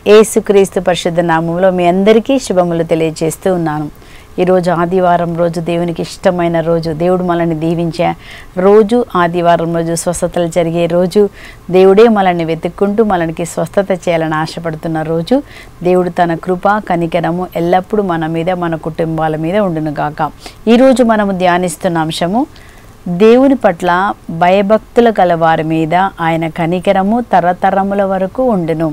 ఏసుక్రీస్తు పరిశుద్ధ నామంలో మీ అందరికీ శుభములు తెలియజేస్తూ ఉన్నాను ఈరోజు ఆదివారం రోజు దేవునికి ఇష్టమైన రోజు దేవుడు మనల్ని దీవించే రోజు ఆదివారం రోజు స్వస్థతలు జరిగే రోజు దేవుడే మనల్ని వెతుక్కుంటూ మనకి స్వస్థత చేయాలని ఆశపడుతున్న రోజు దేవుడు తన కృప కనికరము ఎల్లప్పుడూ మన మీద మన కుటుంబాల మీద ఉండును గాక ఈరోజు మనము ధ్యానిస్తున్న అంశము దేవుని పట్ల భయభక్తులు గల వారి మీద ఆయన కనికరము తరతరముల వరకు ఉండును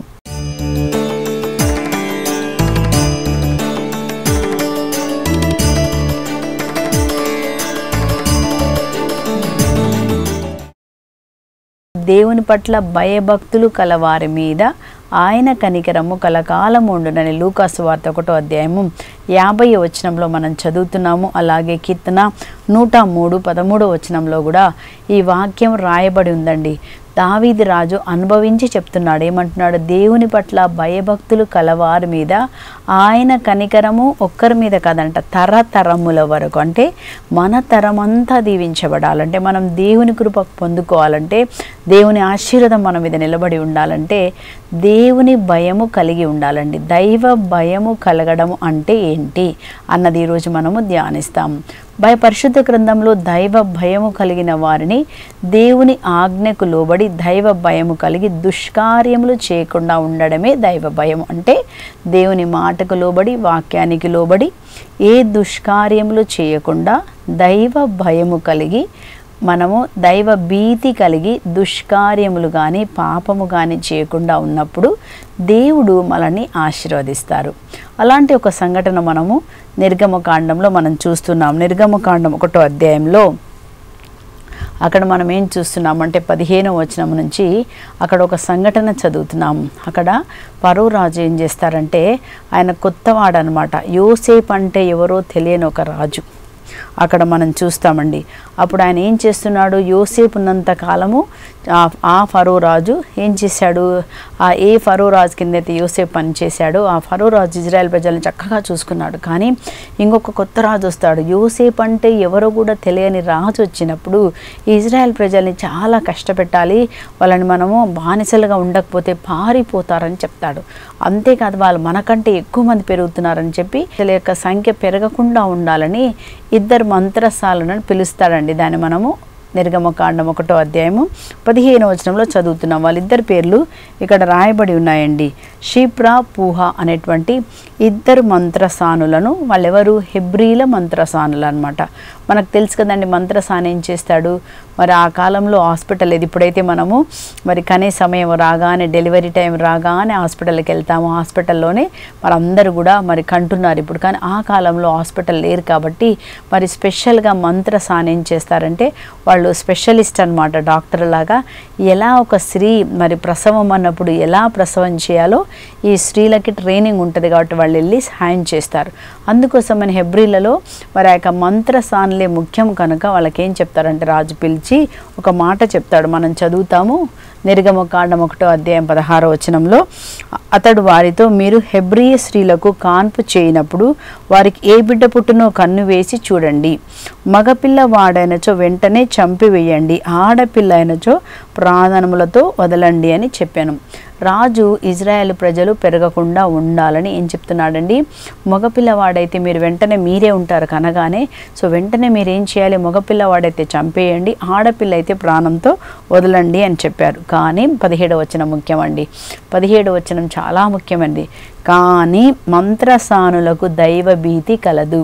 దేవుని పట్ల భయభక్తులు కలవారి మీద ఆయన కనికరము కలకాలం ఉండునని లూకాసు వార్త ఒకటో అధ్యాయము యాభై వచనంలో మనం చదువుతున్నాము అలాగే కీర్తన నూట మూడు పదమూడో వచనంలో కూడా ఈ వాక్యం రాయబడి ఉందండి దావీది రాజు అనుభవించి చెప్తున్నాడు ఏమంటున్నాడు దేవుని పట్ల భయభక్తులు కలవారి మీద ఆయన కనికరము ఒక్కరి మీద కాదంట తరతరముల వరకు అంటే మన తరమంతా దీవించబడాలంటే మనం దేవుని కృప పొందుకోవాలంటే దేవుని ఆశీర్వాదం మన మీద నిలబడి ఉండాలంటే దేవుని భయము కలిగి ఉండాలండి దైవ భయము కలగడము అంటే ఏంటి అన్నది ఈరోజు మనము ధ్యానిస్తాం భయ పరిశుద్ధ గ్రంథంలో దైవ భయము కలిగిన వారిని దేవుని ఆజ్ఞకు లోబడి దైవ భయము కలిగి దుష్కార్యములు చేయకుండా ఉండడమే దైవ భయం అంటే దేవుని మాటకు లోబడి వాక్యానికి లోబడి ఏ దుష్కార్యములు చేయకుండా దైవ భయము కలిగి మనము దైవ భీతి కలిగి దుష్కార్యములు కానీ పాపము కానీ చేయకుండా ఉన్నప్పుడు దేవుడు మనల్ని ఆశీర్వదిస్తారు అలాంటి ఒక సంఘటన మనము నిర్గమకాండంలో మనం చూస్తున్నాం నిర్గమకాండం ఒకటో అధ్యాయంలో అక్కడ మనం ఏం చూస్తున్నామంటే పదిహేను వచనం నుంచి అక్కడ ఒక సంఘటన చదువుతున్నాం అక్కడ పరో రాజు ఏం చేస్తారంటే ఆయన కొత్తవాడనమాట యోసేప్ అంటే ఎవరో తెలియని ఒక రాజు అక్కడ మనం చూస్తామండి అప్పుడు ఆయన ఏం చేస్తున్నాడు యోసేపు ఉన్నంత కాలము ఆ- ఆ ఫరో రాజు ఏం చేశాడు ఆ ఏ ఫరో రాజు కింద అయితే యోసేపు పనిచేశాడో ఆ ఫరో రాజు ఇజ్రాయెల్ ప్రజలను చక్కగా చూసుకున్నాడు కానీ ఇంకొక కొత్త రాజు వస్తాడు యోసేపు అంటే ఎవరో కూడా తెలియని రాజు వచ్చినప్పుడు ఈ ఇజ్రాయెల్ ప్రజల్ని చాలా కష్టపెట్టాలి వాళ్ళని మనము బానిసలుగా ఉండకపోతే పారిపోతారని చెప్తాడు అంతేకాదు వాళ్ళు మనకంటే ఎక్కువ మంది పెరుగుతున్నారని చెప్పి వీళ్ళ యొక్క సంఖ్య పెరగకుండా ఉండాలని ఇద్దరు మంత్రసాలను పిలుస్తాడండి దాన్ని మనము నిర్గమకాండం ఒకటో అధ్యాయము పదిహేను వచనంలో చదువుతున్నాం వాళ్ళిద్దరి పేర్లు ఇక్కడ రాయబడి ఉన్నాయండి షీప్రా పూహ అనేటువంటి ఇద్దరు మంత్రసానులను వాళ్ళెవరు హెబ్రీల మంత్రసానులు అనమాట మనకు తెలుసు కదండి మంత్రసాని ఏం చేస్తాడు మరి ఆ కాలంలో హాస్పిటల్ ఇది ఇప్పుడైతే మనము మరి కనే సమయం రాగానే డెలివరీ టైం రాగానే హాస్పిటల్కి వెళ్తాము హాస్పిటల్లోనే మరి అందరూ కూడా మరి కంటున్నారు ఇప్పుడు కానీ ఆ కాలంలో హాస్పిటల్ లేరు కాబట్టి మరి స్పెషల్గా మంత్రసాని ఏం చేస్తారంటే వాళ్ళు స్పెషలిస్ట్ అనమాట డాక్టర్ లాగా ఎలా ఒక స్త్రీ మరి ప్రసవం అన్నప్పుడు ఎలా ప్రసవం చేయాలో ఈ స్త్రీలకి ట్రైనింగ్ ఉంటుంది కాబట్టి వాళ్ళు వెళ్ళి సహాయం చేస్తారు అందుకోసం మన హెబ్రిలలో మరి ఆ యొక్క మంత్రసానులే ముఖ్యం కనుక వాళ్ళకి ఏం చెప్తారంటే రాజు పిలిచి ఒక మాట చెప్తాడు మనం చదువుతాము నిర్గమకాండం ఒకటో అధ్యాయం పదహారో వచనంలో అతడు వారితో మీరు హెబ్రియ స్త్రీలకు కాన్పు చేయనప్పుడు వారికి ఏ బిడ్డ పుట్టునో కన్ను వేసి చూడండి మగపిల్ల వాడైనచో వెంటనే చంపివేయండి ఆడపిల్ల అయినచో ప్రాణములతో వదలండి అని చెప్పాను రాజు ఇజ్రాయెల్ ప్రజలు పెరగకుండా ఉండాలని ఏం చెప్తున్నాడండి మగపిల్లవాడైతే మీరు వెంటనే మీరే ఉంటారు కనగానే సో వెంటనే మీరు ఏం చేయాలి మగపిల్లవాడైతే చంపేయండి ఆడపిల్ల అయితే ప్రాణంతో వదలండి అని చెప్పారు కానీ పదిహేడవ వచనం ముఖ్యమండి పదిహేడవ వచనం చాలా ముఖ్యమండి కానీ మంత్రసానులకు దైవ భీతి కలదు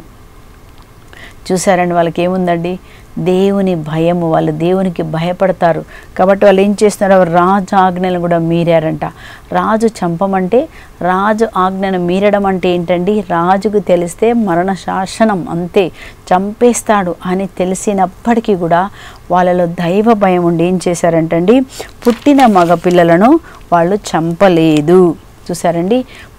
చూసారండి వాళ్ళకి ఏముందండి దేవుని భయము వాళ్ళు దేవునికి భయపడతారు కాబట్టి వాళ్ళు ఏం చేస్తున్నారు రాజు ఆజ్ఞలను కూడా మీరారంట రాజు చంపమంటే రాజు ఆజ్ఞను మీరడం అంటే ఏంటండి రాజుకు తెలిస్తే మరణ శాసనం అంతే చంపేస్తాడు అని తెలిసినప్పటికీ కూడా వాళ్ళలో దైవ భయం ఉండి ఏం చేశారంటండి పుట్టిన మగ పిల్లలను వాళ్ళు చంపలేదు చూసారండి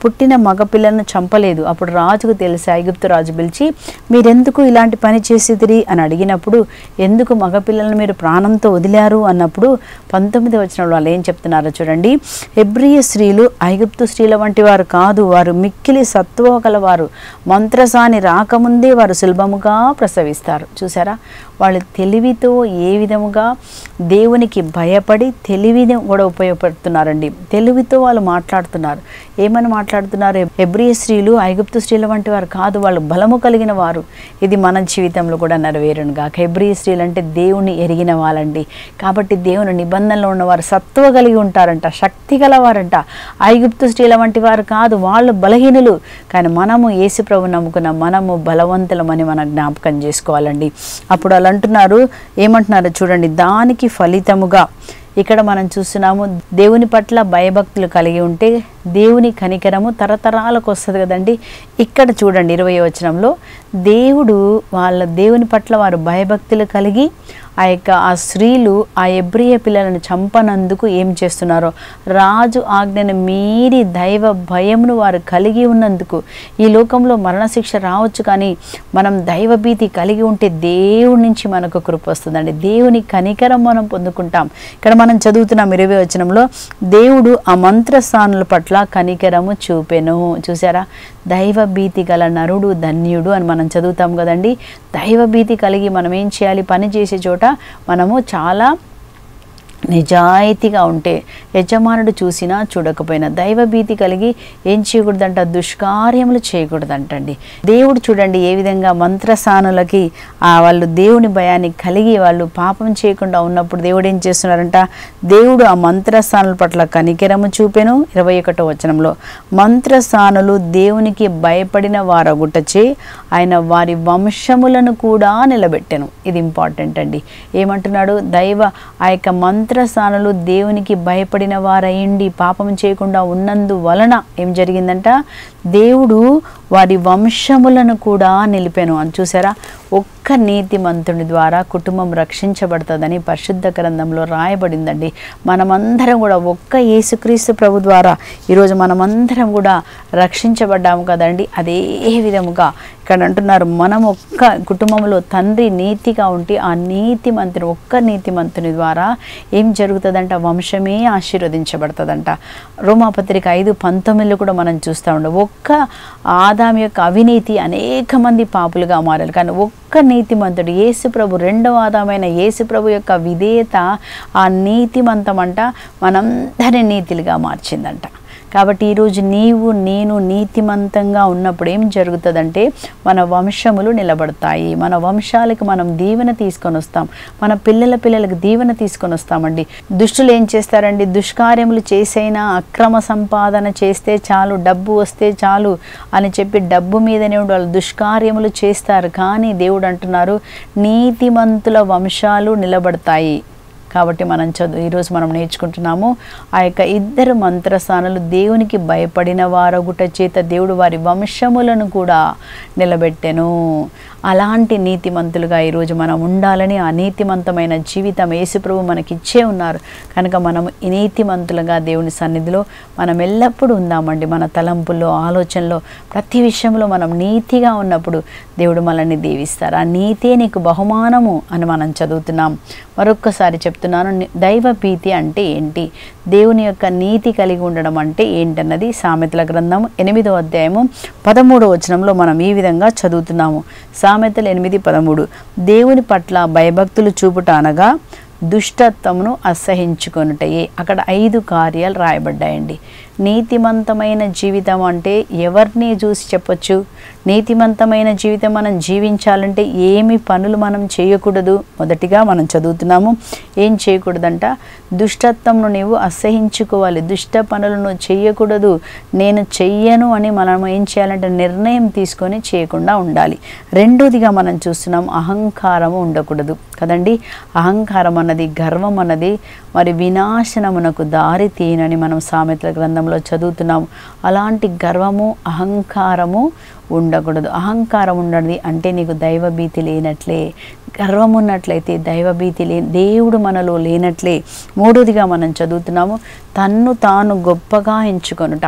పుట్టిన మగపిల్లను చంపలేదు అప్పుడు రాజుకు తెలిసి ఐగుప్తు రాజు పిలిచి మీరెందుకు ఇలాంటి పని చేసిదిరి అని అడిగినప్పుడు ఎందుకు మగపిల్లలను మీరు ప్రాణంతో వదిలారు అన్నప్పుడు పంతొమ్మిది వచ్చిన వాళ్ళు ఏం చెప్తున్నారో చూడండి హెబ్రియ స్త్రీలు ఐగుప్తు స్త్రీల వంటి వారు కాదు వారు మిక్కిలి సత్వ గలవారు మంత్రసాని రాకముందే వారు సులభముగా ప్రసవిస్తారు చూసారా వాళ్ళు తెలివితో ఏ విధముగా దేవునికి భయపడి తెలివిని కూడా ఉపయోగపడుతున్నారండి తెలివితో వాళ్ళు మాట్లాడుతున్నారు ఏమని మాట్లాడుతున్నారు హెబ్రియ స్త్రీలు ఐగుప్తు స్త్రీల వంటి వారు కాదు వాళ్ళు బలము కలిగిన వారు ఇది మన జీవితంలో కూడా నెరవేరునుగా హెబ్రియ స్త్రీలు అంటే దేవుని ఎరిగిన వాళ్ళండి కాబట్టి దేవుని నిబంధనలో ఉన్నవారు సత్వ కలిగి ఉంటారంట శక్తి గలవారంట ఐగుప్తు స్త్రీల వంటి వారు కాదు వాళ్ళు బలహీనులు కానీ మనము యేసు ప్రభు నమ్ముకున్న మనము బలవంతులమని మనం జ్ఞాపకం చేసుకోవాలండి అప్పుడు వాళ్ళు అంటున్నారు ఏమంటున్నారు చూడండి దానికి ఫలితముగా ఇక్కడ మనం చూస్తున్నాము దేవుని పట్ల భయభక్తులు కలిగి ఉంటే దేవుని కనికరము తరతరాలకు వస్తుంది కదండి ఇక్కడ చూడండి ఇరవై వచనంలో దేవుడు వాళ్ళ దేవుని పట్ల వారు భయభక్తులు కలిగి ఆ యొక్క ఆ స్త్రీలు ఆ ఎబ్రియ పిల్లలను చంపనందుకు ఏం చేస్తున్నారో రాజు ఆజ్ఞను మీరి దైవ భయమును వారు కలిగి ఉన్నందుకు ఈ లోకంలో మరణశిక్ష రావచ్చు కానీ మనం దైవభీతి కలిగి ఉంటే దేవుడి నుంచి మనకు కృప వస్తుందండి దేవుని కనికరం మనం పొందుకుంటాం ఇక్కడ మనం చదువుతున్నాం ఇరవై వచనంలో దేవుడు ఆ మంత్రస్థానుల పట్ల కనికరము చూపెను చూసారా దైవభీతి గల నరుడు ధన్యుడు అని మనం చదువుతాం కదండి దైవభీతి కలిగి మనం ఏం చేయాలి పని చేసే చోట మనము చాలా నిజాయితీగా ఉంటే యజమానుడు చూసినా చూడకపోయినా దైవభీతి కలిగి ఏం చేయకూడదంట దుష్కార్యములు చేయకూడదంటండి దేవుడు చూడండి ఏ విధంగా మంత్రసానులకి ఆ వాళ్ళు దేవుని భయాన్ని కలిగి వాళ్ళు పాపం చేయకుండా ఉన్నప్పుడు దేవుడు ఏం చేస్తున్నారంట దేవుడు ఆ మంత్రస్థానుల పట్ల కనికెరము చూపెను ఇరవై ఒకటో వచనంలో మంత్రస్థానులు దేవునికి భయపడిన వారగుటచే ఆయన వారి వంశములను కూడా నిలబెట్టెను ఇది ఇంపార్టెంట్ అండి ఏమంటున్నాడు దైవ ఆ యొక్క మంత్రస్థానులు దేవునికి భయపడిన వారయ్యండి పాపం చేయకుండా ఉన్నందు వలన ఏం జరిగిందంట దేవుడు వారి వంశములను కూడా నిలిపాను అని చూసారా ఒక్క నీతిమంతుని ద్వారా కుటుంబం రక్షించబడుతుందని పరిశుద్ధ గ్రంథంలో రాయబడిందండి మనమందరం కూడా ఒక్క యేసుక్రీస్తు ప్రభు ద్వారా ఈరోజు మనమందరం కూడా రక్షించబడ్డాము కదండి అదే విధముగా ఇక్కడ అంటున్నారు మనం ఒక్క కుటుంబంలో తండ్రి నీతిగా ఉంటే ఆ నీతిమంతుని ఒక్క నీతిమంతుని ద్వారా ఏం జరుగుతుందంట వంశమే ఆశీర్వదించబడుతుందంట రోమాపత్రిక ఐదు పంతొమ్మిదిలో కూడా మనం చూస్తూ ఉండం ఒక్క ఆదాం యొక్క అవినీతి అనేక మంది పాపులుగా మారారు కానీ ఒక్క నీతిమంతుడు యేసు ప్రభు రెండవ ఆదామైన యేసు ప్రభు యొక్క విధేయత ఆ నీతిమంతం అంట మనందరి నీతిలుగా మార్చిందంట కాబట్టి ఈరోజు నీవు నేను నీతిమంతంగా ఉన్నప్పుడు ఏం జరుగుతుందంటే మన వంశములు నిలబడతాయి మన వంశాలకు మనం దీవెన తీసుకొని వస్తాం మన పిల్లల పిల్లలకు దీవెన తీసుకొని వస్తామండి దుష్టులు ఏం చేస్తారండి దుష్కార్యములు చేసైనా అక్రమ సంపాదన చేస్తే చాలు డబ్బు వస్తే చాలు అని చెప్పి డబ్బు మీదనే వాళ్ళు దుష్కార్యములు చేస్తారు కానీ దేవుడు అంటున్నారు నీతిమంతుల వంశాలు నిలబడతాయి కాబట్టి మనం చదువు ఈరోజు మనం నేర్చుకుంటున్నాము ఆ యొక్క ఇద్దరు మంత్రస్థానాలు దేవునికి భయపడిన వారొగుట చేత దేవుడు వారి వంశములను కూడా నిలబెట్టెను అలాంటి నీతిమంతులుగా ఈరోజు మనం ఉండాలని ఆ నీతిమంతమైన జీవితం యేసుప్రభు మనకిచ్చే ఉన్నారు కనుక మనం ఈ నీతిమంతులుగా దేవుని సన్నిధిలో మనం ఎల్లప్పుడూ ఉందామండి మన తలంపుల్లో ఆలోచనలో ప్రతి విషయంలో మనం నీతిగా ఉన్నప్పుడు దేవుడు మనల్ని దీవిస్తారు ఆ నీతే నీకు బహుమానము అని మనం చదువుతున్నాం మరొక్కసారి చెప్తున్నాను ని- దైవ భీతి అంటే ఏంటి దేవుని యొక్క నీతి కలిగి ఉండడం అంటే ఏంటన్నది సామెతల గ్రంథం ఎనిమిదో అధ్యాయము పదమూడో వచనంలో మనం ఈ విధంగా చదువుతున్నాము సామెతలు ఎనిమిది పదమూడు దేవుని పట్ల భయభక్తులు చూపుట అనగా దుష్టత్వమును అసహించుకొనుటయే అక్కడ ఐదు కార్యాలు రాయబడ్డాయండి నీతిమంతమైన జీవితం అంటే ఎవరిని చూసి చెప్పొచ్చు నీతిమంతమైన జీవితం మనం జీవించాలంటే ఏమి పనులు మనం చేయకూడదు మొదటిగా మనం చదువుతున్నాము ఏం చేయకూడదంట దుష్టత్వంను నీవు అసహించుకోవాలి దుష్ట పనులను చేయకూడదు నేను చెయ్యను అని మనం ఏం చేయాలంటే నిర్ణయం తీసుకొని చేయకుండా ఉండాలి రెండోదిగా మనం చూస్తున్నాం అహంకారము ఉండకూడదు కదండి అహంకారం అన్నది గర్వం అన్నది మరి వినాశనమునకు దారి తీయనని మనం సామెతల గ్రంథంలో చదువుతున్నాము అలాంటి గర్వము అహంకారము ఉండకూడదు అహంకారం ఉండదు అంటే నీకు దైవభీతి లేనట్లే గర్వం ఉన్నట్లయితే దైవభీతి లే దేవుడు మనలో లేనట్లే మూడోదిగా మనం చదువుతున్నాము తన్ను తాను గొప్పగా ఎంచుకొనుట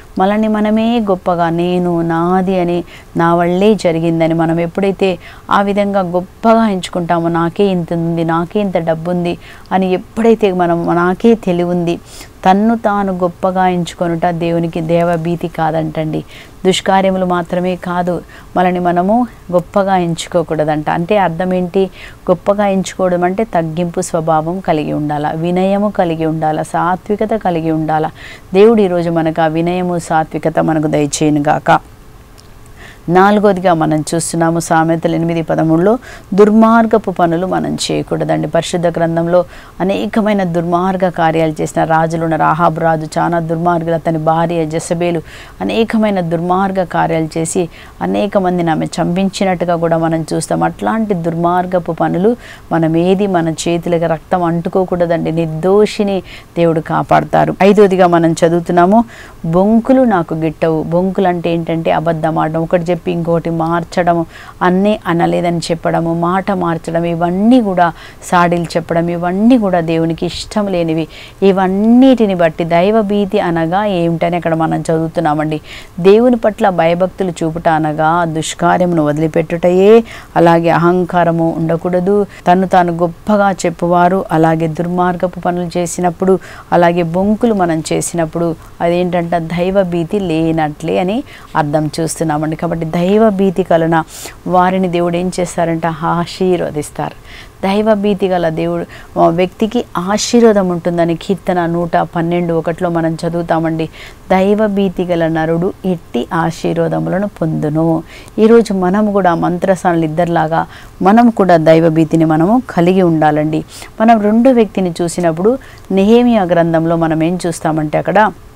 మనల్ని మనమే గొప్పగా నేను నాది అని నా వల్లే జరిగిందని మనం ఎప్పుడైతే ఆ విధంగా గొప్పగా ఎంచుకుంటామో నాకే ఇంత ఉంది నాకే ఇంత డబ్బు ఉంది అని ఎప్పుడైతే మనం నాకే తెలివి ఉంది తన్ను తాను గొప్పగా ఎంచుకొనుట దేవునికి దేవభీతి కాదంటండి దుష్కార్యములు మాత్రమే కాదు మనని మనము గొప్పగా ఎంచుకోకూడదంట అంటే అర్థం ఏంటి గొప్పగా ఎంచుకోవడం అంటే తగ్గింపు స్వభావం కలిగి ఉండాల వినయము కలిగి ఉండాల సాత్వికత కలిగి ఉండాల దేవుడు ఈరోజు మనకు ఆ వినయము సాత్వికత మనకు దయచేయను గాక నాలుగోదిగా మనం చూస్తున్నాము సామెతలు ఎనిమిది పదమూడులో దుర్మార్గపు పనులు మనం చేయకూడదండి పరిశుద్ధ గ్రంథంలో అనేకమైన దుర్మార్గ కార్యాలు చేసిన రాజులు ఉన్నారు ఆహాబు రాజు చాలా దుర్మార్గులు అతని భార్య జసబేలు అనేకమైన దుర్మార్గ కార్యాలు చేసి అనేక మందిని ఆమె చంపించినట్టుగా కూడా మనం చూస్తాం అట్లాంటి దుర్మార్గపు పనులు మనం ఏది మన చేతులకు రక్తం అంటుకోకూడదండి నిర్దోషిని దేవుడు కాపాడతారు ఐదోదిగా మనం చదువుతున్నాము బొంకులు నాకు గిట్టవు బొంకులు అంటే ఏంటంటే అబద్ధం ఆడడం ఒకటి చెప్పి ఇంకోటి మార్చడము అన్నీ అనలేదని చెప్పడము మాట మార్చడం ఇవన్నీ కూడా సాడీలు చెప్పడం ఇవన్నీ కూడా దేవునికి ఇష్టం లేనివి ఇవన్నిటిని బట్టి దైవ భీతి అనగా ఏమిటని అక్కడ మనం చదువుతున్నామండి దేవుని పట్ల భయభక్తులు చూపుట అనగా దుష్కార్యమును వదిలిపెట్టుటయే అలాగే అహంకారము ఉండకూడదు తను తాను గొప్పగా చెప్పువారు అలాగే దుర్మార్గపు పనులు చేసినప్పుడు అలాగే బొంకులు మనం చేసినప్పుడు అదేంటంటే దైవ భీతి లేనట్లే అని అర్థం చూస్తున్నామండి కాబట్టి దైవ భీతి కలన వారిని దేవుడు ఏం చేస్తారంట ఆశీర్వదిస్తారు దైవ భీతి గల దేవుడు ఆ వ్యక్తికి ఆశీర్వాదం ఉంటుందని కీర్తన నూట పన్నెండు ఒకటిలో మనం చదువుతామండి దైవ భీతి గల నరుడు ఎట్టి ఆశీర్వాదములను పొందును ఈరోజు మనం కూడా మంత్రసానులు ఇద్దరిలాగా మనం కూడా దైవ భీతిని మనము కలిగి ఉండాలండి మనం రెండో వ్యక్తిని చూసినప్పుడు నెహేమియా గ్రంథంలో మనం ఏం చూస్తామంటే అక్కడ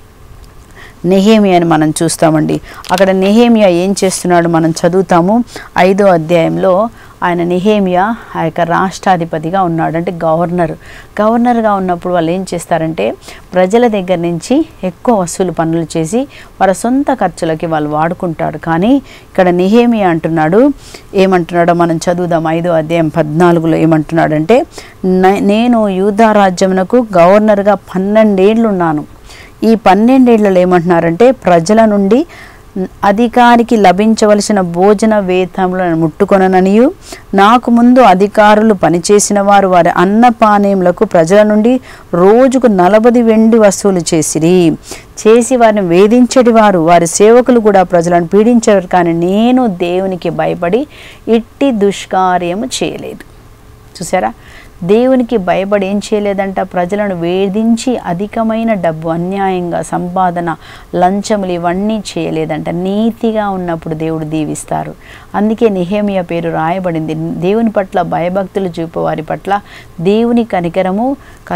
నెహేమియాని మనం చూస్తామండి అక్కడ నెహేమియా ఏం చేస్తున్నాడు మనం చదువుతాము ఐదో అధ్యాయంలో ఆయన నెహేమియా ఆ యొక్క రాష్ట్రాధిపతిగా ఉన్నాడు అంటే గవర్నర్ గవర్నర్గా ఉన్నప్పుడు వాళ్ళు ఏం చేస్తారంటే ప్రజల దగ్గర నుంచి ఎక్కువ వసూలు పనులు చేసి వారి సొంత ఖర్చులకి వాళ్ళు వాడుకుంటాడు కానీ ఇక్కడ నెహేమియా అంటున్నాడు ఏమంటున్నాడో మనం చదువుదాం ఐదో అధ్యాయం పద్నాలుగులో ఏమంటున్నాడంటే "నే- నేను యూదా రాజ్యమునకు గవర్నర్గా పన్నెండేళ్ళు ఉన్నాను ఈ పన్నెండేళ్లలో ఏమంటున్నారంటే ప్రజల నుండి అధికారికి లభించవలసిన భోజన వేతములను ముట్టుకొనననియు నాకు ముందు అధికారులు పనిచేసిన వారు వారి అన్నపానీయములకు ప్రజల నుండి రోజుకు నలభై వెండి వసూలు చేసిరి చేసి వారిని వేధించడి వారు వారి సేవకులు కూడా ప్రజలను పీడించేవారు కానీ నేను దేవునికి భయపడి ఇట్టి దుష్కార్యము చేయలేదు చూసారా దేవునికి భయపడి ఏం చేయలేదంట ప్రజలను వేధించి అధికమైన డబ్బు అన్యాయంగా సంపాదన లంచములు ఇవన్నీ చేయలేదంట నీతిగా ఉన్నప్పుడు దేవుడు దీవిస్తారు అందుకే నిహేమియా పేరు రాయబడింది దేవుని పట్ల భయభక్తులు చూపే వారి పట్ల దేవుని కనికరము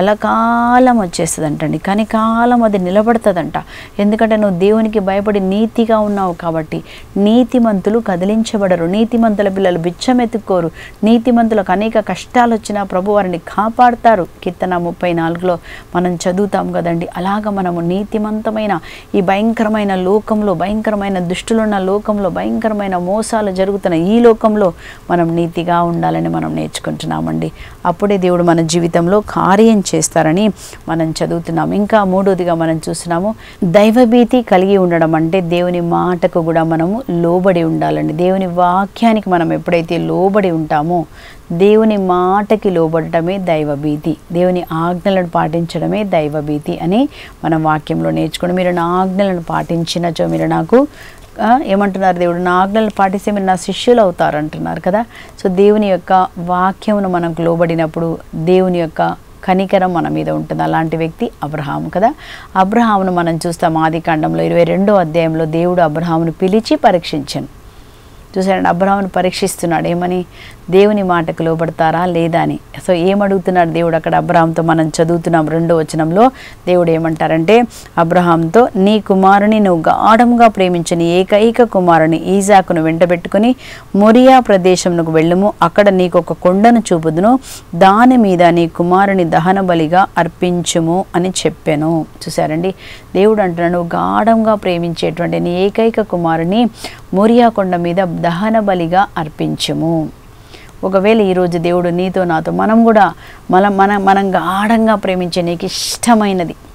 కలకాలం వచ్చేస్తుందంటండి కనికాలం అది నిలబడుతుందంట ఎందుకంటే నువ్వు దేవునికి భయపడి నీతిగా ఉన్నావు కాబట్టి నీతిమంతులు కదిలించబడరు నీతిమంతుల పిల్లలు బిచ్చమెత్తుకోరు నీతిమంతులకు అనేక కష్టాలు వచ్చినా ప్రభు వారిని కాపాడుతారు కీర్తన ముప్పై నాలుగులో మనం చదువుతాం కదండి అలాగ మనము నీతిమంతమైన ఈ భయంకరమైన లోకంలో భయంకరమైన దుష్టులున్న లోకంలో భయంకరమైన మోసాలు జరుగుతున్న ఈ లోకంలో మనం నీతిగా ఉండాలని మనం నేర్చుకుంటున్నామండి అప్పుడే దేవుడు మన జీవితంలో కార్యం చేస్తారని మనం చదువుతున్నాం ఇంకా మూడోదిగా మనం చూస్తున్నాము దైవభీతి కలిగి ఉండడం అంటే దేవుని మాటకు కూడా మనము లోబడి ఉండాలండి దేవుని వాక్యానికి మనం ఎప్పుడైతే లోబడి ఉంటామో దేవుని మాటకి లోబడటమే దైవభీతి దేవుని ఆజ్ఞలను పాటించడమే దైవభీతి అని మనం వాక్యంలో నేర్చుకోండి మీరు నా ఆజ్ఞలను పాటించినచో మీరు నాకు ఆ, ఏమంటున్నారు దేవుడు నా ఆజ్ఞలను పాటిస్తే మీరు నా శిష్యులు అవుతారు అంటున్నారు కదా సో దేవుని యొక్క వాక్యమును మనకు లోబడినప్పుడు దేవుని యొక్క కనికరం మన మీద ఉంటుంది అలాంటి వ్యక్తి అబ్రహాం కదా అబ్రహామును మనం చూస్తాం ఆది కాండంలో ఇరవై రెండో అధ్యాయంలో దేవుడు అబ్రహామును పిలిచి పరీక్షించను చూసారండి అబ్రహామును పరీక్షిస్తున్నాడు ఏమని దేవుని మాటకు లోబడతారా లేదా అని సో ఏమడుగుతున్నాడు దేవుడు అక్కడ అబ్రహాంతో మనం చదువుతున్నాం రెండో వచనంలో దేవుడు ఏమంటారంటే అబ్రహాంతో నీ కుమారుని నువ్వు గాఢంగా ప్రేమించని ఏకైక కుమారుని ఈజాకును వెంటబెట్టుకుని మొరియా ప్రదేశంకు వెళ్ళుము అక్కడ నీకు ఒక కొండను చూపుదును దాని మీద నీ కుమారుని దహన బలిగా అర్పించుము అని చెప్పాను చూసారండి దేవుడు అంటున్నాడు నువ్వు గాఢంగా ప్రేమించేటువంటి నీ ఏకైక కుమారుని మోరియా కొండ మీద దహన బలిగా అర్పించుము ఒకవేళ ఈరోజు దేవుడు నీతో నాతో మనం కూడా మన మన మనం గాఢంగా ప్రేమించే నీకు ఇష్టమైనది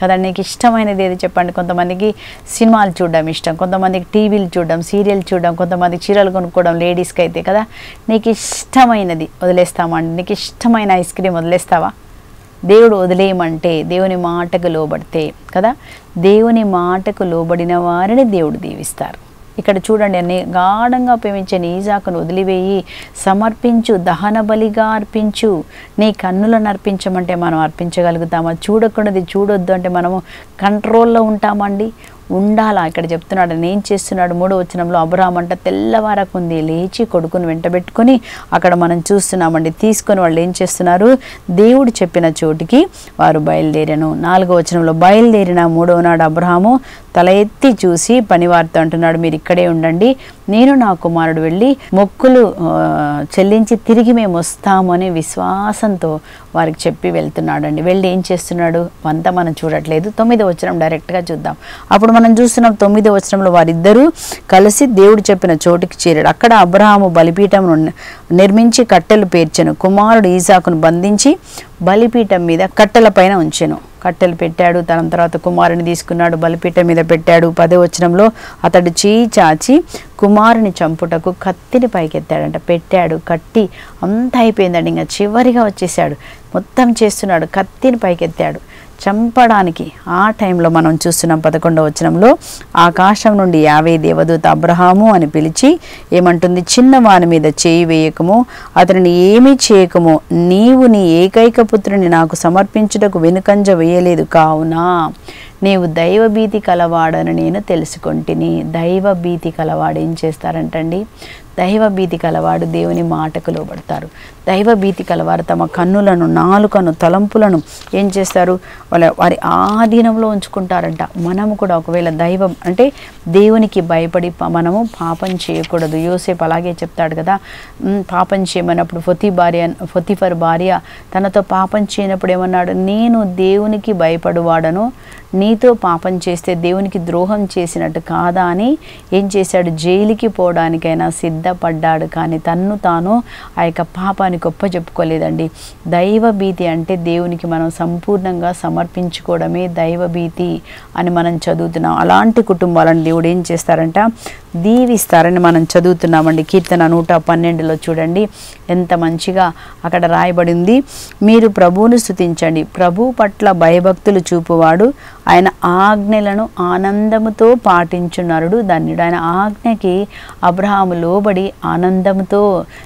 కదా నీకు ఇష్టమైనది ఏది చెప్పండి కొంతమందికి సినిమాలు చూడడం ఇష్టం కొంతమందికి టీవీలు చూడడం సీరియల్ చూడడం కొంతమందికి చీరలు కొనుక్కోవడం లేడీస్కి అయితే కదా నీకు ఇష్టమైనది వదిలేస్తామండి నీకు ఇష్టమైన ఐస్ క్రీమ్ వదిలేస్తావా దేవుడు వదిలేయమంటే దేవుని మాటకు లోబడితే కదా దేవుని మాటకు లోబడిన వారిని దేవుడు దీవిస్తారు ఇక్కడ చూడండి అన్ని గాఢంగా ప్రేమించే నీ ఈజాకును వదిలివేయి సమర్పించు దహన బలిగా అర్పించు నీ కన్నులను అర్పించమంటే మనం అర్పించగలుగుతామా చూడకున్నది చూడొద్దు అంటే మనము కంట్రోల్లో ఉంటామండి ఉండాలా ఇక్కడ చెప్తున్నాడు నేను చేస్తున్నాడు మూడో వచనంలో అబ్రాహం అంట తెల్లవారకుంది లేచి కొడుకుని వెంటబెట్టుకొని అక్కడ మనం చూస్తున్నామండి తీసుకొని వాళ్ళు ఏం చేస్తున్నారు దేవుడు చెప్పిన చోటికి వారు బయలుదేరాను నాలుగో వచనంలో బయలుదేరిన మూడవ నాడు అబ్రహాము తల ఎత్తి చూసి పనివారితో అంటున్నాడు మీరు ఇక్కడే ఉండండి నేను నా కుమారుడు వెళ్ళి మొక్కులు ఆ, చెల్లించి తిరిగి మేము వస్తాము అనే విశ్వాసంతో వారికి చెప్పి వెళ్తున్నాడండి వెళ్ళి ఏం చేస్తున్నాడు అంతా మనం చూడట్లేదు తొమ్మిదో వచనం డైరెక్ట్గా చూద్దాం అప్పుడు మనం చూస్తున్నాం తొమ్మిదో వచనంలో వారిద్దరూ కలిసి దేవుడు చెప్పిన చోటికి చేరాడు అక్కడ అబ్రహాము బలిపీఠం నిర్మించి కట్టెలు పేర్చెను కుమారుడు ఈసాకును బంధించి బలిపీఠం మీద కట్టెల పైన ఉంచెను కట్టెలు పెట్టాడు తన తర్వాత కుమారుని తీసుకున్నాడు బలిపీఠం మీద పెట్టాడు పదే వచనంలో అతడు చేయి చాచి కుమారుని చంపుటకు కత్తిని పైకెత్తాడంట పెట్టాడు కట్టి అంతా అయిపోయిందండి ఇంకా చివరిగా వచ్చేసాడు మొత్తం చేస్తున్నాడు కత్తిని పైకెత్తాడు చంపడానికి ఆ టైంలో మనం చూస్తున్నాం పదకొండవ వచనంలో ఆకాశం నుండి యావే దేవదూత అబ్రహాము అని పిలిచి ఏమంటుంది చిన్నవాని మీద చేయి వేయకము అతనిని ఏమీ చేయకము నీవు నీ ఏకైక పుత్రుని నాకు సమర్పించుటకు వెనుకంజ వేయలేదు కావున నీవు దైవభీతి కలవాడని నేను తెలుసుకొంటిని దైవభీతి కలవాడు ఏం చేస్తారంటండి దైవభీతి కలవాడు దేవుని మాటకు లోబడతారు దైవభీతి కలవారు తమ కన్నులను నాలుకను తలంపులను ఏం చేస్తారు వాళ్ళ వారి ఆధీనంలో ఉంచుకుంటారంట మనము కూడా ఒకవేళ దైవం అంటే దేవునికి భయపడి ప- మనము పాపం చేయకూడదు యోసేపు అలాగే చెప్తాడు కదా "ఉమ్, పాపం చేయమన్నప్పుడు ఫొతి భార్య ఫొతిఫర్ భార్య తనతో పాపం చేయనప్పుడు ఏమన్నాడు నేను దేవునికి భయపడువాడను నీతో పాపం చేస్తే దేవునికి ద్రోహం చేసినట్టు కాదా అని ఏం చేశాడు జైలుకి పోవడానికైనా సిద్ధపడ్డాడు కానీ తన్ను తాను ఆ యొక్క పాపానికి గొప్ప చెప్పుకోలేదండి దైవ భీతి అంటే దేవునికి మనం సంపూర్ణంగా సమర్పించుకోవడమే దైవ భీతి అని మనం చదువుతున్నాం అలాంటి కుటుంబాలను దేవుడు ఏం చేస్తారంట దీవిస్తారని మనం చదువుతున్నామండి కీర్తన నూట పన్నెండులో చూడండి ఎంత మంచిగా అక్కడ రాయబడింది మీరు ప్రభువును స్థుతించండి ప్రభు పట్ల భయభక్తులు చూపువాడు ఆయన ఆజ్ఞలను ఆనందముతో పాటించున్నరుడు ధన్యుడు ఆయన ఆజ్ఞకి అబ్రహాము లోబడి ఆనందంతో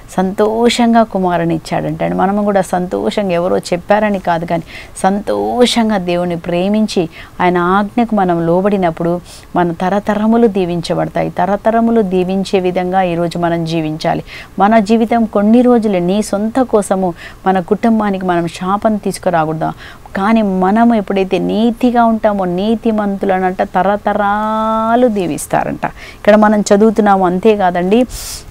సంతోషంగా కుమారుని ఇచ్చాడంటే అండి మనము కూడా సంతోషంగా ఎవరో చెప్పారని కాదు కానీ సంతోషంగా దేవుని ప్రేమించి ఆయన ఆజ్ఞకు మనం లోబడినప్పుడు మన తరతరములు దీవించబడతాయి తరతరములు దీవించే విధంగా ఈరోజు మనం జీవించాలి మన జీవితం కొన్ని రోజులే నీ సొంత కోసము మన కుటుంబానికి మనం శాపం తీసుకురాకూడదు కానీ మనము ఎప్పుడైతే నీతిగా ఉంటామో నీతిమంతులనంట తరతరాలు దీవిస్తారంట ఇక్కడ మనం చదువుతున్నాము అంతేకాదండి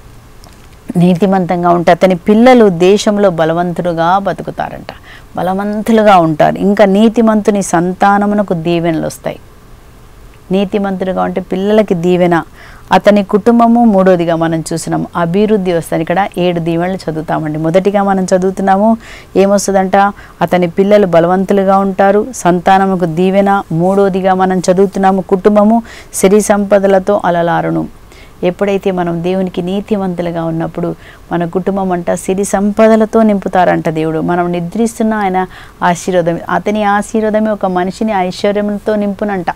నీతిమంతంగా ఉంటే అతని పిల్లలు దేశంలో బలవంతులుగా బతుకుతారంట బలవంతులుగా ఉంటారు ఇంకా నీతిమంతుని సంతానమునకు దీవెనలు వస్తాయి నీతిమంతుడుగా ఉంటే పిల్లలకి దీవెన అతని కుటుంబము మూడోదిగా మనం చూసినాం అభివృద్ధి వస్తుంది ఇక్కడ ఏడు దీవెనలు చదువుతామండి మొదటిగా మనం చదువుతున్నాము ఏమొస్తుందంట అతని పిల్లలు బలవంతులుగా ఉంటారు సంతానముకు దీవెన మూడోదిగా మనం చదువుతున్నాము కుటుంబము సిరి సంపదలతో అలలారును ఎప్పుడైతే మనం దేవునికి నీతివంతులుగా ఉన్నప్పుడు మన కుటుంబం అంట సిరి సంపదలతో నింపుతారంట దేవుడు మనం నిద్రిస్తున్న ఆయన ఆశీర్వాదం అతని ఆశీర్వాదమే ఒక మనిషిని ఐశ్వర్యంతో నింపునంట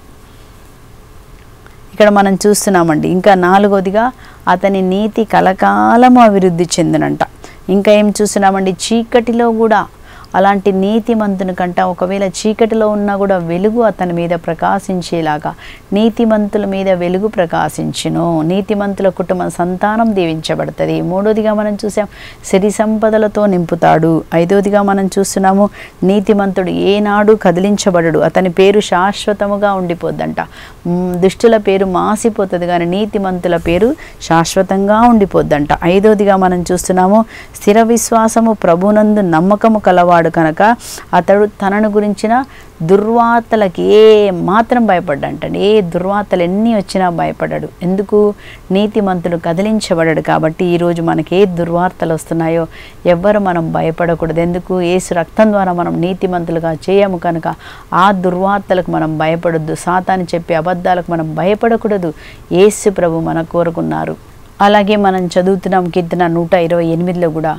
ఇక్కడ మనం చూస్తున్నామండి ఇంకా నాలుగోదిగా అతని నీతి కలకాలము అభివృద్ధి చెందునంట ఇంకా ఏం చూస్తున్నామండి చీకటిలో కూడా అలాంటి నీతిమంతుని కంట ఒకవేళ చీకటిలో ఉన్నా కూడా వెలుగు అతని మీద ప్రకాశించేలాగా నీతిమంతుల మీద వెలుగు ప్రకాశించును నీతిమంతుల కుటుంబ సంతానం దీవించబడుతుంది మూడోదిగా మనం చూసాం సిరి సంపదలతో నింపుతాడు ఐదోదిగా మనం చూస్తున్నాము నీతిమంతుడు ఏనాడు కదిలించబడడు అతని పేరు శాశ్వతముగా ఉండిపోద్దంట మ్, దుష్టుల పేరు మాసిపోతుంది కానీ నీతిమంతుల పేరు శాశ్వతంగా ఉండిపోద్దంట ఐదోదిగా మనం చూస్తున్నాము స్థిర విశ్వాసము ప్రభునందు నమ్మకము కలవాడు వాడు కనుక అతడు తనను గురించిన దుర్వార్తలకి ఏ మాత్రం భయపడ్డంటండి ఏ దుర్వార్తలు ఎన్ని వచ్చినా భయపడ్డాడు ఎందుకు నీతిమంతుడు కదిలించబడాడు కాబట్టి ఈరోజు మనకి ఏ దుర్వార్తలు వస్తున్నాయో ఎవ్వరు మనం భయపడకూడదు ఎందుకు ఏసు రక్తం ద్వారా మనం నీతిమంతులుగా చేయము కనుక ఆ దుర్వార్తలకు మనం భయపడొద్దు సాతాని చెప్పే అబద్ధాలకు మనం భయపడకూడదు ఏసు ప్రభు మన కోరుకున్నారు అలాగే మనం చదువుతున్నాం కీర్తన నూట ఇరవై ఎనిమిదిలో కూడా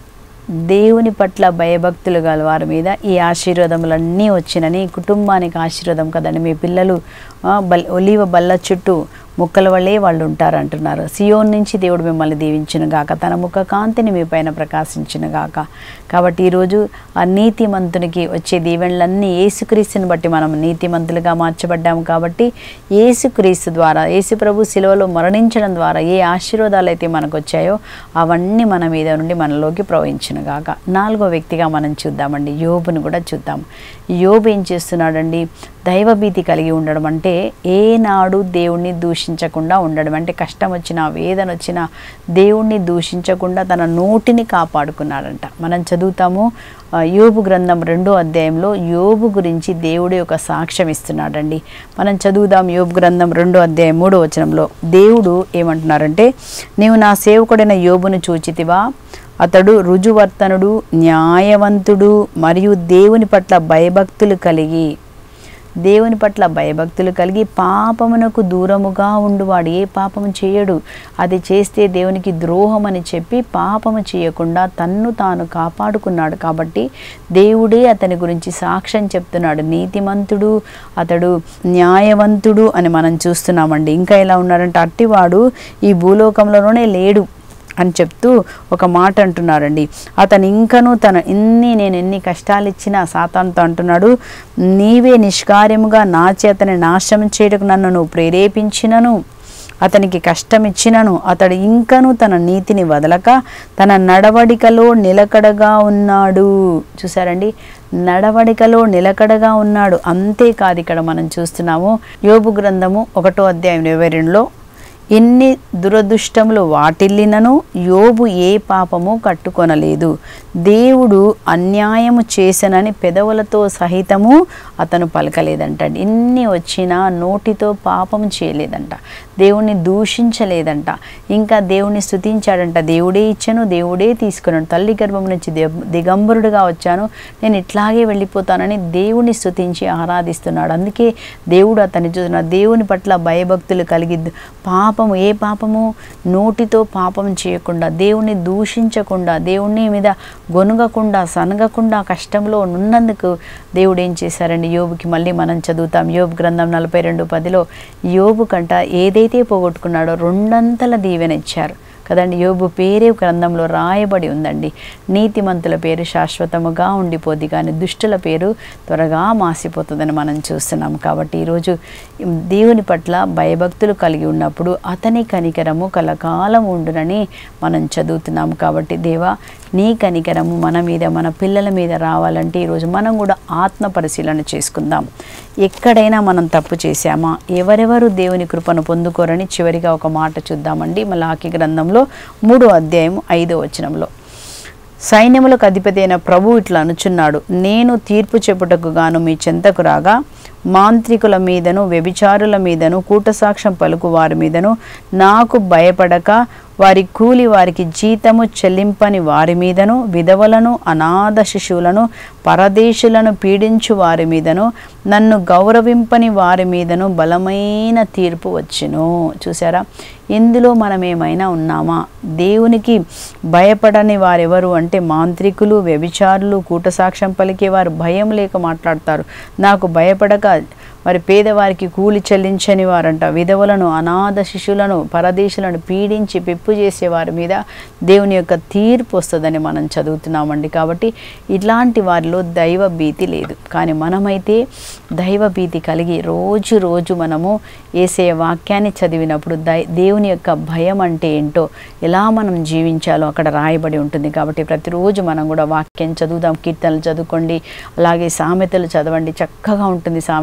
దేవుని పట్ల భయభక్తులు గల వారి మీద ఈ ఆశీర్వాదములన్నీ వచ్చినని కుటుంబానికి ఆశీర్వాదం కదండి మీ పిల్లలు ఆ, బల్ ఒలివ బల్ల చుట్టూ ముక్కల వల్లే వాళ్ళు ఉంటారంటున్నారు సియోన్ నుంచి దేవుడు మిమ్మల్ని దీవించిన గాక తన ముఖ కాంతిని మీ పైన ప్రకాశించిన గాక కాబట్టి ఈరోజు ఆ నీతిమంతునికి వచ్చే దీవెనలన్నీ ఏసుక్రీస్తుని బట్టి మనం నీతిమంతులుగా మార్చబడ్డాము కాబట్టి ఏసుక్రీస్తు ద్వారా యేసు ప్రభు శిలువలో మరణించడం ద్వారా ఏ ఆశీర్వాదాలు అయితే మనకు వచ్చాయో అవన్నీ మన మీద నుండి మనలోకి ప్రవహించిన గాక నాలుగో వ్యక్తిగా మనం చూద్దామండి యోబుని కూడా చూద్దాం యోబు ఏం చేస్తున్నాడండి దైవభీతి కలిగి ఉండడం అంటే ఏనాడు దేవుణ్ణి దూషించకుండా ఉండడం అంటే కష్టం వచ్చినా వేదన వచ్చినా దేవుణ్ణి దూషించకుండా తన నోటిని కాపాడుకున్నాడంట మనం చదువుతాము ఆ, యోబు గ్రంథం రెండో అధ్యాయంలో యోబు గురించి దేవుడు ఒక సాక్ష్యం ఇస్తున్నాడండి మనం చదువుదాం యోబు గ్రంథం రెండో అధ్యాయం మూడో వచనంలో దేవుడు ఏమంటున్నారంటే నీవు నా సేవకుడైన యోబును చూచితివా అతడు రుజువర్తనుడు న్యాయవంతుడు మరియు దేవుని పట్ల భయభక్తులు కలిగి దేవుని పట్ల భయభక్తులు కలిగి పాపమునకు దూరముగా ఉండువాడు ఏ పాపము చేయడు అది చేస్తే దేవునికి ద్రోహం అని చెప్పి పాపము చేయకుండా తన్ను తాను కాపాడుకున్నాడు కాబట్టి దేవుడే అతని గురించి సాక్ష్యం చెప్తున్నాడు నీతిమంతుడు అతడు న్యాయవంతుడు అని మనం చూస్తున్నామండి ఇంకా ఎలా ఉన్నాడంటే అట్టివాడు ఈ భూలోకంలోనే లేడు అని చెప్తూ ఒక మాట అంటున్నారండి అతను ఇంకనూ తన ఇన్ని నేను ఎన్ని కష్టాలు ఇచ్చినా సాతానుతో అంటున్నాడు నీవే నిష్కార్యముగా నా చేతని నాశనం చేయటకు నన్ను నువ్వు ప్రేరేపించినను అతనికి కష్టం ఇచ్చినను అతడు ఇంకనూ తన నీతిని వదలక తన నడవడికలో నిలకడగా ఉన్నాడు చూసారండి నడవడికలో నిలకడగా ఉన్నాడు అంతేకాదు ఇక్కడ మనం చూస్తున్నాము యోబు గ్రంథము ఒకటో అధ్యాయం ఇరవై రెండులో ఎన్ని దురదృష్టములు వాటిల్లినను యోబు ఏ పాపము కట్టుకొనలేదు దేవుడు అన్యాయము చేసనని పెదవులతో సహితము అతను పలకలేదంట ఎన్ని వచ్చినా నోటితో పాపము చేయలేదంట దేవుణ్ణి దూషించలేదంట ఇంకా దేవుణ్ణి స్తుతించాడంట దేవుడే ఇచ్చను దేవుడే తీసుకున్నాడు తల్లి గర్భం నుంచి దిగ- దిగంబరుడుగా వచ్చాను నేను ఇట్లాగే వెళ్ళిపోతానని దేవుని స్తుతించి ఆరాధిస్తున్నాడు అందుకే దేవుడు అతన్ని చూసిన దేవుని పట్ల భయభక్తులు కలిగి పాపము ఏ పాపము నోటితో పాపం చేయకుండా దేవుణ్ణి దూషించకుండా దేవుని మీద గొనుగకుండా సనగకుండా కష్టంలో ఉన్నందుకు దేవుడు ఏం చేశారండి యోబుకి మళ్ళీ మనం చదువుతాం యోబు గ్రంథం నలభై రెండు పదిలో యోబు కంట ఏదైతే పోగొట్టుకున్నాడో రెండంతల దీవెన ఇచ్చారు కదండి యోబు పేరే గ్రంథంలో రాయబడి ఉందండి నీతిమంతుల పేరు శాశ్వతముగా ఉండిపోద్ది కానీ దుష్టుల పేరు త్వరగా మాసిపోతుందని మనం చూస్తున్నాం కాబట్టి ఈరోజు దేవుని పట్ల భయభక్తులు కలిగి ఉన్నప్పుడు అతని కనికరము కలకాలం ఉండునని మనం చదువుతున్నాం కాబట్టి దేవా నీ కనికరము మన మీద మన పిల్లల మీద రావాలంటే ఈరోజు మనం కూడా ఆత్మ పరిశీలన చేసుకుందాం ఎక్కడైనా మనం తప్పు చేశామా ఎవరెవరు దేవుని కృపను పొందుకోరని చివరిగా ఒక మాట చూద్దామండి మలాకి గ్రంథంలో మూడో అధ్యాయం ఐదో వచనంలో సైన్యములకు అధిపతి అయిన ప్రభు ఇట్లా అనుచున్నాడు నేను తీర్పు చెప్పుటకు గాను మీ చెంతకు రాగా మాంత్రికుల మీదను వ్యభిచారుల మీదను కూటసాక్ష్యం పలుకు వారి మీదను నాకు భయపడక వారి కూలి వారికి జీతము చెల్లింపని వారి మీదను విధవలను అనాథ శిశువులను పరదేశులను పీడించు వారి మీదను నన్ను గౌరవింపని వారి మీదను బలమైన తీర్పు వచ్చును చూసారా ఇందులో మనం ఏమైనా ఉన్నామా దేవునికి భయపడని వారెవరు అంటే మాంత్రికులు వ్యభిచారులు కూటసాక్ష్యం పలికే వారు భయం లేక మాట్లాడతారు నాకు భయపడక మరి పేదవారికి కూలి చెల్లించని వారంట విధవులను అనాథ శిశులను పరదేశులను పీడించి పెప్పు చేసే వారి మీద దేవుని యొక్క తీర్పు వస్తుందని మనం చదువుతున్నామండి కాబట్టి ఇట్లాంటి వారిలో దైవ భీతి లేదు కానీ మనమైతే దైవ భీతి కలిగి రోజు రోజు మనము ఏసే వాక్యాన్ని చదివినప్పుడు దై దేవుని యొక్క భయం అంటే ఏంటో ఎలా మనం జీవించాలో అక్కడ రాయబడి ఉంటుంది కాబట్టి ప్రతిరోజు మనం కూడా వాక్యం చదువుదాం కీర్తనలు చదువుకోండి అలాగే సామెతలు చదవండి చక్కగా ఉంటుంది సామెతల్లో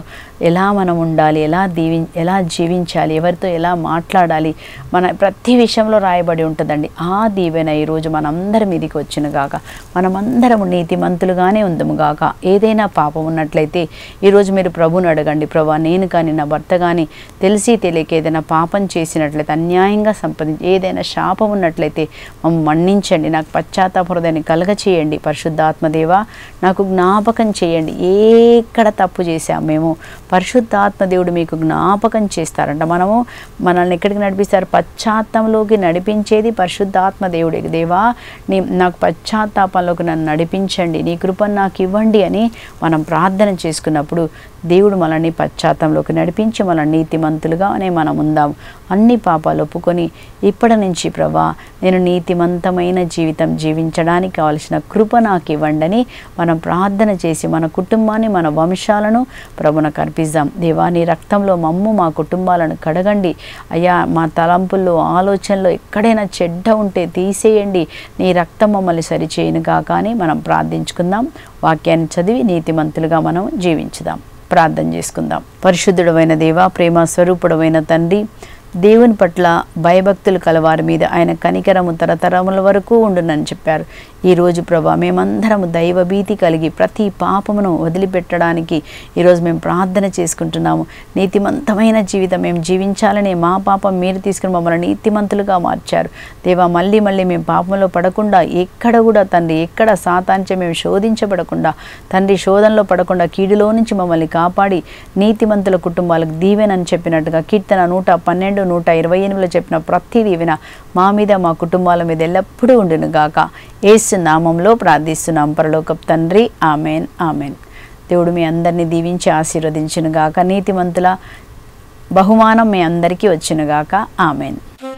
ఎలా మనం ఉండాలి ఎలా దీవి ఎలా జీవించాలి ఎవరితో ఎలా మాట్లాడాలి మన ప్రతి విషయంలో రాయబడి ఉంటుందండి ఆ దీవెన ఈరోజు మనందరి మీదకి వచ్చిన గాక మనమందరము నీతిమంతులుగానే ఉందము గాక ఏదైనా పాపం ఉన్నట్లయితే ఈరోజు మీరు ప్రభుని అడగండి ప్రభా నేను కానీ నా భర్త కానీ తెలిసి తెలియక ఏదైనా పాపం చేసినట్లయితే అన్యాయంగా సంపాదించి ఏదైనా శాపం ఉన్నట్లయితే మమ్మల్ని మన్నించండి నాకు పశ్చాత్తాప హృదయాన్ని కలగ చేయండి పరిశుద్ధాత్మదేవ నాకు జ్ఞాపకం చేయండి ఎక్కడ తప్పు చేశాం మేము పరిశుద్ధాత్మదేవుడు మీకు జ్ఞాపకం చేస్తారంట మనము మనల్ని ఎక్కడికి నడిపిస్తారు పశ్చాత్తంలోకి నడిపించేది పరిశుద్ధాత్మ దేవుడే దేవా నీ నాకు పశ్చాత్తాపంలోకి నన్ను నడిపించండి నీ కృపను నాకు ఇవ్వండి అని మనం ప్రార్థన చేసుకున్నప్పుడు దేవుడు మనల్ని పశ్చాత్తంలోకి నడిపించి మన నీతిమంతులుగా అనే మనం ఉందాం అన్ని పాపాలు ఒప్పుకొని ఇప్పటి నుంచి ప్రభా నేను నీతిమంతమైన జీవితం జీవించడానికి కావలసిన కృప నాకు ఇవ్వండి మనం ప్రార్థన చేసి మన కుటుంబాన్ని మన వంశాలను ప్రభునకు అర్పిద్దాం దేవా నీ రక్తంలో మమ్ము మా కుటుంబాలను కడగండి అయ్యా మా తలంపుల్లో ఆలోచనలో ఎక్కడైనా చెడ్డ ఉంటే తీసేయండి నీ రక్తం మమ్మల్ని సరిచేయను కాక అని మనం ప్రార్థించుకుందాం వాక్యాన్ని చదివి నీతిమంతులుగా మనం జీవించుదాం ప్రార్థన చేసుకుందాం పరిశుద్ధుడమైన దేవ ప్రేమ స్వరూపుడమైన తండ్రి దేవుని పట్ల భయభక్తులు కలవారి మీద ఆయన కనికరము తరతరముల వరకు ఉండునని చెప్పారు ఈరోజు ప్రభా మేమందరము దైవభీతి కలిగి ప్రతి పాపమును వదిలిపెట్టడానికి ఈరోజు మేము ప్రార్థన చేసుకుంటున్నాము నీతిమంతమైన జీవితం మేము జీవించాలనే మా పాపం మీరు తీసుకుని మమ్మల్ని నీతిమంతులుగా మార్చారు దేవా మళ్ళీ మళ్ళీ మేము పాపంలో పడకుండా ఎక్కడ కూడా తండ్రి ఎక్కడ సాతాంచే మేము శోధించబడకుండా తండ్రి శోధనలో పడకుండా కీడులో నుంచి మమ్మల్ని కాపాడి నీతిమంతుల కుటుంబాలకు దీవెనని చెప్పినట్టుగా కీర్తన నూట పన్నెండు నూట ఇరవై ఎనిమిదిలో చెప్పిన ప్రతి దీవెన మా మీద మా కుటుంబాల మీద ఎల్లప్పుడూ ఉండును గాక ఏసు నామంలో ప్రార్థిస్తున్నాం పరలోకపు తండ్రి ఆమెన్ ఆమెన్ దేవుడు మీ అందరినీ దీవించి ఆశీర్వదించును గాక నీతిమంతుల బహుమానం మీ అందరికీ వచ్చును గాక ఆమెన్